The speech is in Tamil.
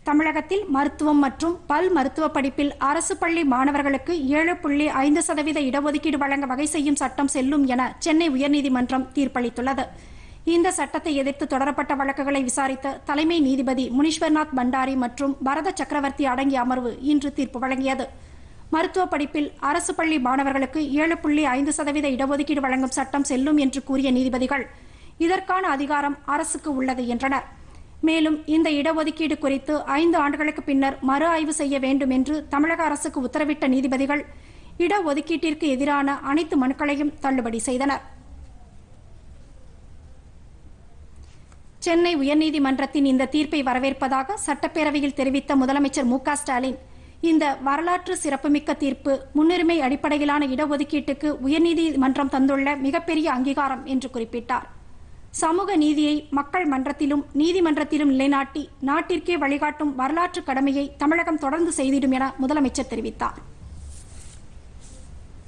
தமிழகத்தில் மருத்துவம் மற்றும் பல் மருத்துவ படிப்பில் அரசு பள்ளி மாணவர்களுக்கு ஏழு புள்ளி ஐந்து சதவீத இடஒதுக்கீடு வழங்க வகை செய்யும் சட்டம் செல்லும் என சென்னை உயர்நீதிமன்றம் தீர்ப்பளித்துள்ளது இந்த சட்டத்தை எதிர்த்து தொடரப்பட்ட வழக்குகளை விசாரித்த தலைமை நீதிபதி முனீஸ்வர்நாத் பண்டாரி மற்றும் பரத சக்கரவர்த்தி அடங்கிய அமர்வு இன்று தீர்ப்பு வழங்கியது மருத்துவ படிப்பில் அரசு பள்ளி மாணவர்களுக்கு ஏழு புள்ளி ஐந்து சதவீத இடஒதுக்கீடு வழங்கும் சட்டம் செல்லும் என்று கூறிய நீதிபதிகள் இதற்கான அதிகாரம் அரசுக்கு உள்ளது என்றனர் மேலும் இந்த இடஒதுக்கீடு குறித்து ஐந்து ஆண்டுகளுக்கு பின்னர் மறு ஆய்வு செய்ய வேண்டும் என்று தமிழக அரசுக்கு உத்தரவிட்ட நீதிபதிகள் இடஒதுக்கீட்டிற்கு எதிரான அனைத்து மனுக்களையும் தள்ளுபடி செய்தனர் சென்னை உயர்நீதிமன்றத்தின் இந்த தீர்ப்பை வரவேற்பதாக சட்டப்பேரவையில் தெரிவித்த முதலமைச்சர் மு க ஸ்டாலின் இந்த வரலாற்று சிறப்புமிக்க தீர்ப்பு முன்னுரிமை அடிப்படையிலான இடஒதுக்கீட்டுக்கு உயர்நீதிமன்றம் தந்துள்ள மிகப்பெரிய அங்கீகாரம் என்று குறிப்பிட்டார் சமூக நீதியை மக்கள் மன்றத்திலும் நீதிமன்றத்திலும் நிலைநாட்டி நாட்டிற்கே வழிகாட்டும் வரலாற்று கடமையை தமிழகம் தொடர்ந்து செய்திடும் என முதலமைச்சர் தெரிவித்தார்